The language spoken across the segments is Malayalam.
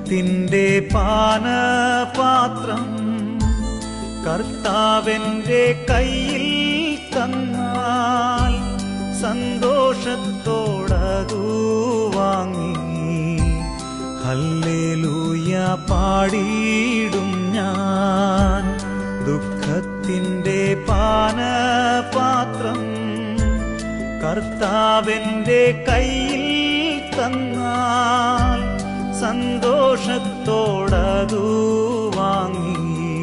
ദുഃഖത്തിൻ്റെ പാനപാത്രം കർത്താവിൻ്റെ കയ്യിൽ തന്നാൽ സന്തോഷത്തോടതു വാങ്ങി ഹല്ലേലൂയ പാടിയിടും ഞാൻ ദുഃഖത്തിൻ്റെ പാനപാത്രം കർത്താവിൻ്റെ കയ്യിൽ തന്നാൽ സന്തോഷത്തോടതു വാങ്ങി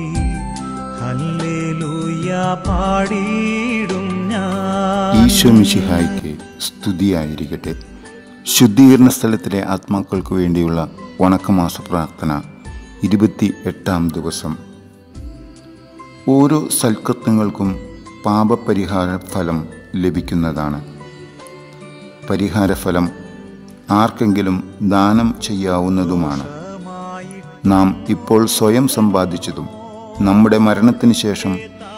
ഹല്ലേലൂയ പാടിയിടും ഞാൻ ഈശോ മിശിഹായ്ക്ക് സ്തുതിയായിരിക്കട്ടെ ശുദ്ധീകരണ സ്ഥലത്തിലെ ആത്മാക്കൾക്ക് വേണ്ടിയുള്ള വണക്കമാസ പ്രാർത്ഥന ഇരുപത്തി എട്ടാം ദിവസം ഓരോ സൽക്കൃത്യങ്ങൾക്കും പാപപരിഹാര ഫലം ലഭിക്കുന്നതാണ് പരിഹാരഫലം ആർക്കെങ്കിലും ദാനം ചെയ്യാവുന്നതുമാണ് നാം ഇപ്പോൾ സ്വയം സമ്പാദിച്ചതും നമ്മുടെ മരണത്തിന് ശേഷം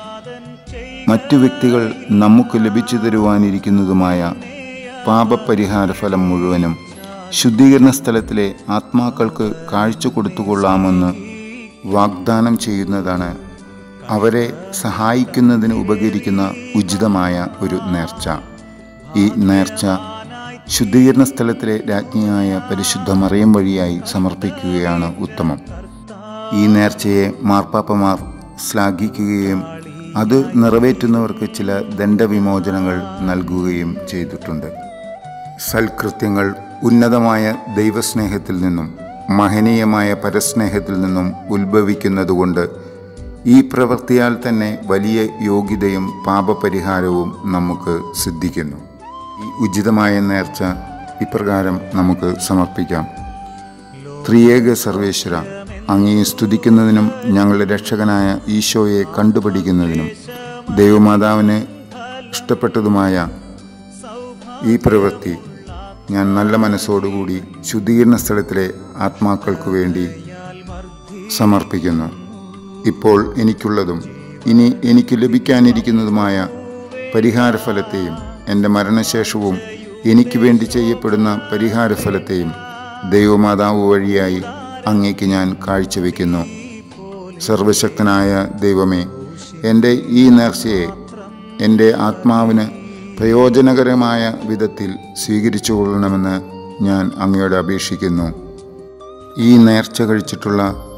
മറ്റു വ്യക്തികൾ നമുക്ക് ലഭിച്ചു തരുവാനിരിക്കുന്നതുമായ പാപപരിഹാര ഫലം മുഴുവനും ശുദ്ധീകരണ സ്ഥലത്തിലെ ആത്മാക്കൾക്ക് കാഴ്ച കൊടുത്തുകൊള്ളാമെന്ന് വാഗ്ദാനം ചെയ്യുന്നതാണ് അവരെ സഹായിക്കുന്നതിന് ഉപകരിക്കുന്ന ഉചിതമായ ഒരു നേർച്ച ഈ നേർച്ച ശുദ്ധീകരണ സ്ഥലത്തിലെ രാജ്ഞിയായ പരിശുദ്ധ മറിയം വഴിയായി സമർപ്പിക്കുകയാണ് ഉത്തമം ഈ നേർച്ചയെ മാർപ്പാപ്പമാർ ശ്ലാഘിക്കുകയും അത് നിറവേറ്റുന്നവർക്ക് ചില ദണ്ഡവിമോചനങ്ങൾ നൽകുകയും ചെയ്തിട്ടുണ്ട് സൽകൃത്യങ്ങൾ ഉന്നതമായ ദൈവസ്നേഹത്തിൽ നിന്നും മഹനീയമായ പരസ്നേഹത്തിൽ നിന്നും ഉത്ഭവിക്കുന്നതുകൊണ്ട് ഈ പ്രവൃത്തിയാൽ തന്നെ വലിയ യോഗ്യതയും പാപപരിഹാരവും നമുക്ക് സിദ്ധിക്കുന്നു ഈ ഉചിതമായ നേർച്ച ഇപ്രകാരം നമുക്ക് സമർപ്പിക്കാം ത്രിയേക സർവേശ്വര അങ്ങയെ സ്തുതിക്കുന്നതിനും ഞങ്ങളുടെ രക്ഷകനായ ഈശോയെ കണ്ടുപിടിക്കുന്നതിനും ദൈവമാതാവിന് ഇഷ്ടപ്പെട്ടതുമായ ഈ പ്രവൃത്തി ഞാൻ നല്ല മനസ്സോടുകൂടി ശുദ്ധീകരണ സ്ഥലത്തിലെ ആത്മാക്കൾക്ക് വേണ്ടി സമർപ്പിക്കുന്നു ഇപ്പോൾ എനിക്കുള്ളതും ഇനി എനിക്ക് ലഭിക്കാനിരിക്കുന്നതുമായ പരിഹാരഫലത്തെയും എൻ്റെ മരണശേഷവും എനിക്ക് വേണ്ടി ചെയ്യപ്പെടുന്ന പരിഹാരഫലത്തെയും ദൈവമാതാവ് വഴിയായി അങ്ങേക്ക് ഞാൻ കാഴ്ചവെക്കുന്നു സർവശക്തനായ ദൈവമേ എൻ്റെ ഈ നേർച്ചയെ എൻ്റെ ആത്മാവിന് പ്രയോജനകരമായ വിധത്തിൽ സ്വീകരിച്ചു കൊള്ളണമെന്ന് ഞാൻ അങ്ങയോട് അപേക്ഷിക്കുന്നു ഈ നേർച്ച കഴിച്ചിട്ടുള്ള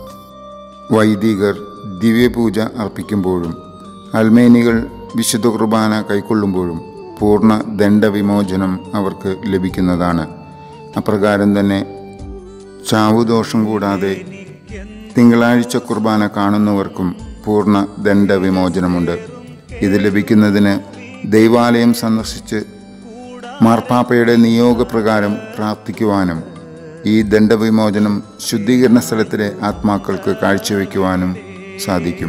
വൈദികർ ദിവ്യപൂജ അർപ്പിക്കുമ്പോഴും അൽമേനികൾ വിശുദ്ധ കുർബാന കൈക്കൊള്ളുമ്പോഴും പൂർണ്ണ ദണ്ഡവിമോചനം അവർക്ക് ലഭിക്കുന്നതാണ് അപ്രകാരം തന്നെ ചാവുദോഷം കൂടാതെ തിങ്കളാഴ്ച കുർബാന കാണുന്നവർക്കും പൂർണ്ണ ദണ്ഡവിമോചനമുണ്ട് ഇത് ലഭിക്കുന്നതിന് ദൈവാലയം സന്ദർശിച്ച് മാർപ്പാപ്പയുടെ നിയോഗപ്രകാരം പ്രാർത്ഥിക്കുവാനും ഈ ദണ്ഡവിമോചനം ശുദ്ധീകരണ സ്ഥലത്തിലെ ആത്മാക്കൾക്ക് കാഴ്ചവെക്കുവാനും സാധിക്കും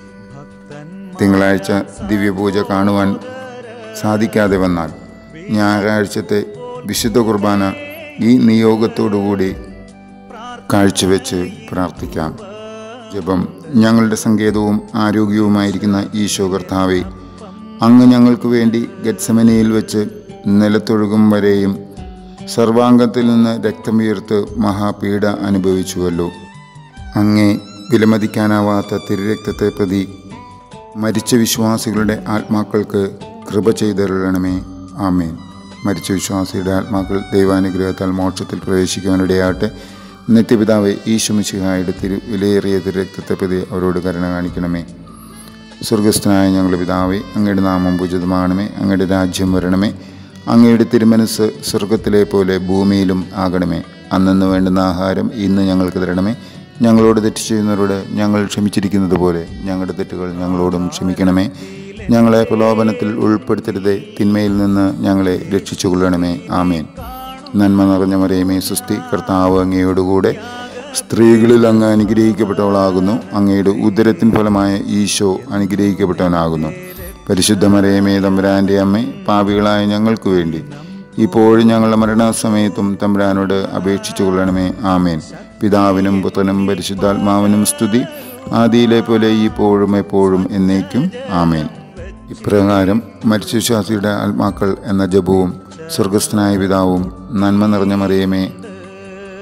തിങ്കളാഴ്ച ദിവ്യപൂജ കാണുവാൻ സാധിക്കാതെ വന്നാൽ ഞായറാഴ്ചത്തെ വിശുദ്ധ കുർബാന ഈ നിയോഗത്തോടുകൂടി കാഴ്ചവെച്ച് പ്രാർത്ഥിക്കാം ജപം ഞങ്ങളുടെ സങ്കേതവും ആരോഗ്യവുമായിരിക്കുന്ന ഈശോ കർത്താവെ അങ്ങ് ഞങ്ങൾക്ക് വേണ്ടി ഗത്സമനയിൽ വെച്ച് നിലത്തൊഴുകും വരെയും സർവാംഗത്തിൽ നിന്ന് രക്തമുയർത്ത് മഹാപീഡ അനുഭവിച്ചുവല്ലോ അങ്ങേ വിലമതിക്കാനാവാത്ത തിരുരക്തത്തെ പ്രതി മരിച്ച വിശ്വാസികളുടെ ആത്മാക്കൾക്ക് കൃപ ചെയ്തരുളണമേ ആമേൻ മരിച്ച വിശ്വാസിയുടെ ആത്മാക്കൾ ദൈവാനുഗ്രഹത്താൽ മോക്ഷത്തിൽ പ്രവേശിക്കുവാനിടയാട്ടെ നിത്യപിതാവ് ഈശുമിശിഹായുടെ തിരു വിലയേറിയ തിരുരക്തത്തെ പ്രതി അവരോട് കരുണ കാണിക്കണമേ സ്വർഗസ്ഥനായ ഞങ്ങളുടെ പിതാവേ അങ്ങയുടെ നാമം പൂജിതമാണമേ അങ്ങയുടെ രാജ്യം വരണമേ അങ്ങയുടെ തിരുമനസ് സ്വർഗത്തിലെ പോലെ ഭൂമിയിലും ആകണമേ അന്നു വേണ്ടുന്ന ആഹാരം ഇന്ന് ഞങ്ങൾക്ക് തരണമേ ഞങ്ങളോട് തെറ്റ് ചെയ്യുന്നവരോട് ഞങ്ങൾ ക്ഷമിച്ചിരിക്കുന്നത് പോലെ ഞങ്ങളുടെ തെറ്റുകൾ ഞങ്ങളോടും ക്ഷമിക്കണമേ ഞങ്ങളെ പ്രലോഭനത്തിൽ ഉൾപ്പെടുത്തരുതേ തിന്മയിൽ നിന്ന് ഞങ്ങളെ രക്ഷിച്ചു കൊള്ളണമേ ആമേൻ നന്മ നിറഞ്ഞ മറിയമേ സുസ്തി കർത്താവ് അങ്ങയോടുകൂടെ സ്ത്രീകളിൽ അങ്ങ് അനുഗ്രഹിക്കപ്പെട്ടവളാകുന്നു അങ്ങയുടെ ഉദരത്തിൻ ഫലമായ ഈശോ അനുഗ്രഹിക്കപ്പെട്ടവനാകുന്നു പരിശുദ്ധ മറിയമേ തമ്പുരാൻ്റെ അമ്മ പാപികളായ ഞങ്ങൾക്ക് വേണ്ടി ഇപ്പോഴും ഞങ്ങളുടെ മരണസമയത്തും തമ്പുരാനോട് അപേക്ഷിച്ചു കൊള്ളണമേ ആമേൻ പിതാവിനും പുത്രനും പരിശുദ്ധാത്മാവിനും സ്തുതി ആദിയിലെ പോലെ ഇപ്പോഴും എപ്പോഴും എന്നേക്കും ആമേൻ ഇപ്രകാരം മരിച്ച വിശ്വാസിയുടെ ആത്മാക്കൾ എന്ന ജപവും സ്വർഗസ്ഥനായ പിതാവും നന്മ നിറഞ്ഞ മറിയമേ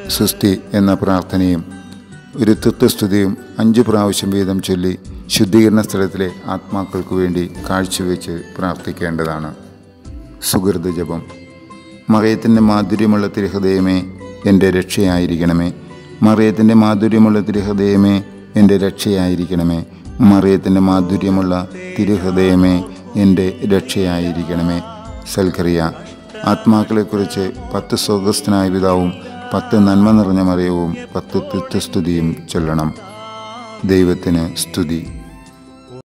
സുസ്തി എന്ന പ്രാർത്ഥനയും ഒരു തൃത്വസ്തുതിയും അഞ്ച് പ്രാവശ്യം വീതം ചൊല്ലി ശുദ്ധീകരണ സ്ഥലത്തിലെ ആത്മാക്കൾക്ക് വേണ്ടി കാഴ്ചവെച്ച് പ്രാർത്ഥിക്കേണ്ടതാണ് സുഹൃത ജപം മറയത്തിൻ്റെ മാധുര്യമുള്ള തിരുഹൃദയമേ എൻ്റെ രക്ഷയായിരിക്കണമേ മറയത്തിൻ്റെ മാധുര്യമുള്ള തിരുഹൃദയമേ എൻ്റെ രക്ഷയായിരിക്കണമേ മറയത്തിൻ്റെ മാധുര്യമുള്ള തിരുഹൃദയമേ എൻ്റെ രക്ഷയായിരിക്കണമേ സൽക്കറിയ ആത്മാക്കളെക്കുറിച്ച് പത്ത് സ്വർഗസ്ഥനായ പിതാവും പത്ത് നന്മ നിറഞ്ഞ മറിയവും പത്ത് തുത്യസ്തുതിയും ചൊല്ലണം ദൈവത്തിന് സ്തുതി